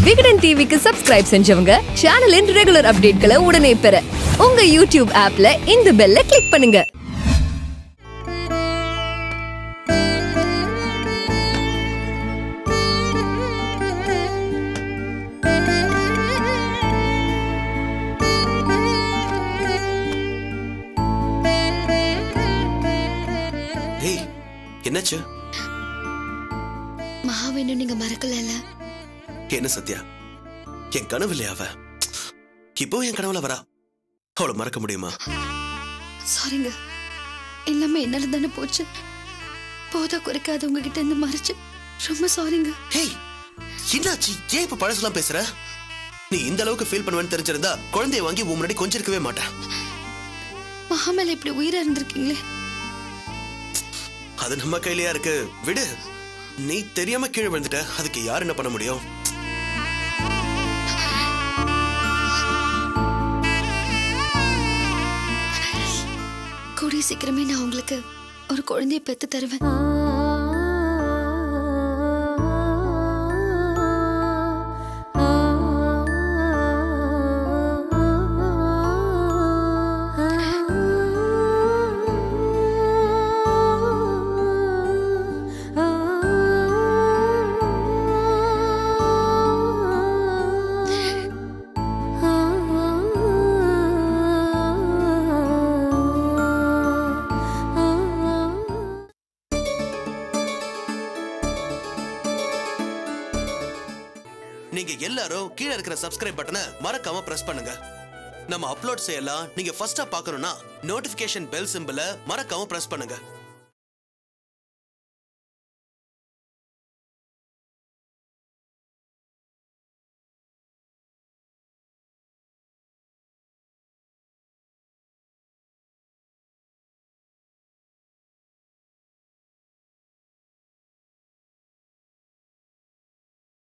விகடன் டிவிக்கு சப்ஸ்கிரைப் செஞ்சவங்க சேனலின் ரெகுலர் அப்டேட்களை உடனே பெற உங்க யூடியூப் ஆப்ல இந்த பெல்ல கிளிக் பண்ணுங்க ஏய் என்னாச்சு மகாவேணு நீங்க மறக்கலல்ல என்ன சத்யா என் கனவு இல்லையா அவ இப்போ என் கனவுல வரா அவளை மறக்க முடியுமா சாரிங்க எல்லாமே என்னால தானே போச்சு போதா குறைக்காத உங்ககிட்ட இருந்து மறைச்சு ரொம்ப சாரிங்க ஹேய் என்னாச்சு ஏன் இப்ப பழசெல்லாம் பேசுற நீ இந்த அளவுக்கு ஃபீல் பண்ணுவேன்னு தெரிஞ்சிருந்தா குழந்தைய வாங்கி உன் முன்னாடி கொஞ்சம் இருக்கவே மாட்டேன் மகா மேல இப்படி உயிரா இருந்திருக்கீங்களே அது நம்ம கையிலயா இருக்கு விடு நீ தெரியாம கீழே விழுந்துட்ட அதுக்கு யார் என்ன பண்ண முடியும் கூடிய சீக்கிரமே நான் உங்களுக்கு ஒரு குழந்தைய பெத்து தருவேன் நீங்க எல்லாரும் கீழே இருக்கிற சப்ஸ்கிரைப் பட்டனை மறக்காம பிரஸ் பண்ணுங்க நம்ம அப்லோட் செய்யலாம் நீங்க ஃபர்ஸ்டா பார்க்கணும்னா நோட்டிபிகேஷன் பெல் சிம்பிளை மறக்காம பிரஸ் பண்ணுங்க